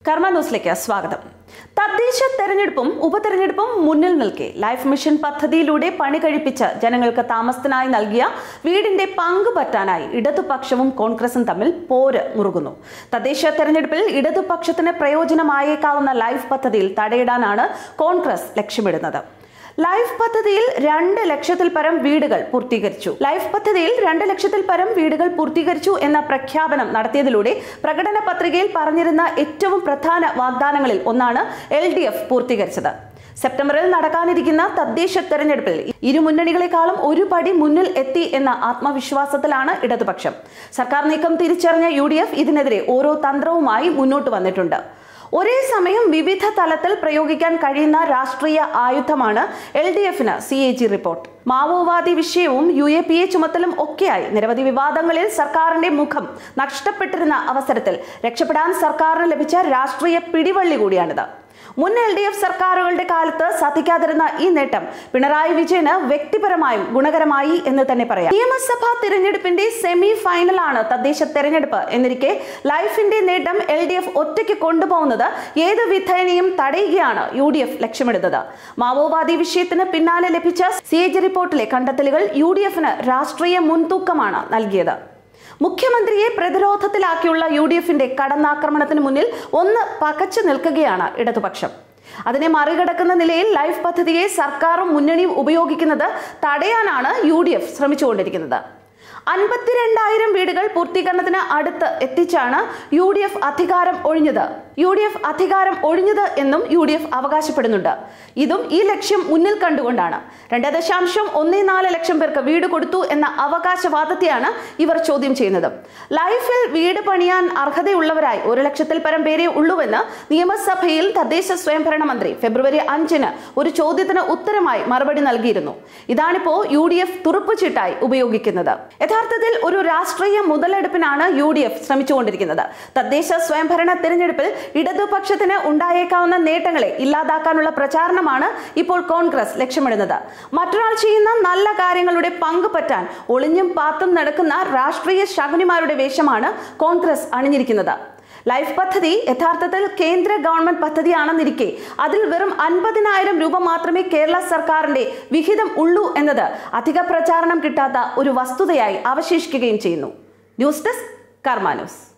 കർമ്മ ന്യൂസിലേക്ക് സ്വാഗതം തദ്ദേശ തെരഞ്ഞെടുപ്പും ഉപതെരഞ്ഞെടുപ്പും മുന്നിൽ നിൽക്കെ ലൈഫ് മിഷൻ പദ്ധതിയിലൂടെ പണി കഴിപ്പിച്ച് ജനങ്ങൾക്ക് താമസത്തിനായി നൽകിയ വീടിന്റെ പങ്ക് പറ്റാനായി ഇടതുപക്ഷവും കോൺഗ്രസും തമ്മിൽ പോര് മുറുകുന്നു തദ്ദേശ തെരഞ്ഞെടുപ്പിൽ ഇടതുപക്ഷത്തിന് പ്രയോജനമായേക്കാവുന്ന ലൈഫ് പദ്ധതിയിൽ തടയിടാനാണ് കോൺഗ്രസ് ലക്ഷ്യമിടുന്നത് ലൈഫ് പദ്ധതിയിൽ രണ്ട് ലക്ഷത്തിൽ പരം വീടുകൾ പൂർത്തീകരിച്ചു ലൈഫ് പദ്ധതിയിൽ രണ്ട് ലക്ഷത്തിൽ പരം വീടുകൾ പൂർത്തീകരിച്ചു എന്ന പ്രഖ്യാപനം നടത്തിയതിലൂടെ പ്രകടന പത്രികയിൽ പറഞ്ഞിരുന്ന ഏറ്റവും പ്രധാന വാഗ്ദാനങ്ങളിൽ ഒന്നാണ് എൽ ഡി എഫ് പൂർത്തീകരിച്ചത് സെപ്റ്റംബറിൽ നടക്കാനിരിക്കുന്ന തദ്ദേശ തെരഞ്ഞെടുപ്പിൽ ഇരു മുന്നണികളെക്കാളും ഒരു പടി മുന്നിൽ എത്തി എന്ന ആത്മവിശ്വാസത്തിലാണ് ഇടതുപക്ഷം സർക്കാർ നീക്കം തിരിച്ചറിഞ്ഞ യു ഇതിനെതിരെ ഓരോ തന്ത്രവുമായി മുന്നോട്ട് വന്നിട്ടുണ്ട് ഒരേ സമയം വിവിധ തലത്തിൽ പ്രയോഗിക്കാൻ കഴിയുന്ന രാഷ്ട്രീയ ആയുധമാണ് എൽ ഡി എഫിന് സി എ ജി റിപ്പോർട്ട് മാവോവാദി വിഷയവും യു എ പി എ ചുമത്തലും ഒക്കെയായി നിരവധി വിവാദങ്ങളിൽ സർക്കാരിന്റെ മുഖം നഷ്ടപ്പെട്ടിരുന്ന അവസരത്തിൽ രക്ഷപ്പെടാൻ സർക്കാരിന് ലഭിച്ച രാഷ്ട്രീയ പിടിവള്ളി കൂടിയാണിത് മുൻ എൽ ഡി എഫ് സർക്കാരുകളുടെ കാലത്ത് സാധിക്കാതിരുന്ന ഈ നേട്ടം പിണറായി വിജയന് വ്യക്തിപരമായും ഗുണകരമായി എന്ന് തന്നെ പറയാം നിയമസഭാ തിരഞ്ഞെടുപ്പിന്റെ സെമി ഫൈനലാണ് തദ്ദേശ തെരഞ്ഞെടുപ്പ് എന്നിരിക്കെ ലൈഫിന്റെ നേട്ടം എൽ ഡി എഫ് ഒറ്റയ്ക്ക് കൊണ്ടുപോകുന്നത് ഏത് വിധേനയും തടയുകയാണ് യു ഡി എഫ് ലക്ഷ്യമിടുന്നത് മാവോവാദി വിഷയത്തിന് പിന്നാലെ ലഭിച്ച സി എ ജി റിപ്പോർട്ടിലെ കണ്ടെത്തലുകൾ യു ഡി എഫിന് രാഷ്ട്രീയ മുൻതൂക്കമാണ് നൽകിയത് മുഖ്യമന്ത്രിയെ പ്രതിരോധത്തിലാക്കിയുള്ള യു ഡി എഫിന്റെ കടന്നാക്രമണത്തിന് മുന്നിൽ ഒന്ന് പകച്ചു നിൽക്കുകയാണ് ഇടതുപക്ഷം അതിനെ മറികടക്കുന്ന നിലയിൽ ലൈഫ് പദ്ധതിയെ സർക്കാരും മുന്നണിയും ഉപയോഗിക്കുന്നത് തടയാനാണ് യു ഡി എഫ് ശ്രമിച്ചുകൊണ്ടിരിക്കുന്നത് അൻപത്തിരണ്ടായിരം വീടുകൾ പൂർത്തീകരണത്തിന് അടുത്ത് എത്തിച്ചാണ് യു ഡി എഫ് അധികാരം ഒഴിഞ്ഞത് യു ഡി എഫ് അധികാരം ഒഴിഞ്ഞത് എന്നും യു ഡി എഫ് അവകാശപ്പെടുന്നുണ്ട് ഇതും ഈ ലക്ഷ്യം മുന്നിൽ കണ്ടുകൊണ്ടാണ് രണ്ട് ദശാംശം ഒന്നേ നാല് ലക്ഷം പേർക്ക് വീട് കൊടുത്തു എന്ന അവകാശവാദത്തെയാണ് ഇവർ ചോദ്യം ചെയ്യുന്നത് ലൈഫിൽ വീട് പണിയാൻ അർഹതയുള്ളവരായി ഒരു ലക്ഷത്തിൽ പരം പേരെ ഉള്ളുവെന്ന് നിയമസഭയിൽ തദ്ദേശ സ്വയംഭരണ മന്ത്രി ഫെബ്രുവരി അഞ്ചിന് ഒരു ചോദ്യത്തിന് ഉത്തരമായി മറുപടി നൽകിയിരുന്നു ഇതാണിപ്പോ യു ഡി എഫ് തുറുപ്പുചീട്ടായി ഉപയോഗിക്കുന്നത് യഥാർത്ഥത്തിൽ ഒരു രാഷ്ട്രീയ മുതലെടുപ്പിനാണ് യു ഡി എഫ് ശ്രമിച്ചുകൊണ്ടിരിക്കുന്നത് തദ്ദേശ സ്വയംഭരണ തിരഞ്ഞെടുപ്പിൽ ഇടതുപക്ഷത്തിന് ഉണ്ടായേക്കാവുന്ന നേട്ടങ്ങളെ ഇല്ലാതാക്കാനുള്ള പ്രചാരണമാണ് ഇപ്പോൾ കോൺഗ്രസ് ലക്ഷ്യമിടുന്നത് മറ്റൊരാൾ ചെയ്യുന്ന നല്ല കാര്യങ്ങളുടെ പങ്ക് പറ്റാൻ ഒളിഞ്ഞും പാത്തും നടക്കുന്ന രാഷ്ട്രീയ ശകുനിമാരുടെ വേഷമാണ് കോൺഗ്രസ് അണിഞ്ഞിരിക്കുന്നത് ലൈഫ് പദ്ധതി യഥാർത്ഥത്തിൽ കേന്ദ്ര ഗവൺമെന്റ് പദ്ധതിയാണെന്നിരിക്കെ അതിൽ വെറും അൻപതിനായിരം രൂപ മാത്രമേ കേരള സർക്കാരിന്റെ വിഹിതം ഉള്ളൂ എന്നത് അധിക പ്രചാരണം കിട്ടാത്ത ഒരു വസ്തുതയായി അവശേഷിക്കുകയും ചെയ്യുന്നു ന്യൂസ് ഡെസ്ക് കർമാ ന്യൂസ്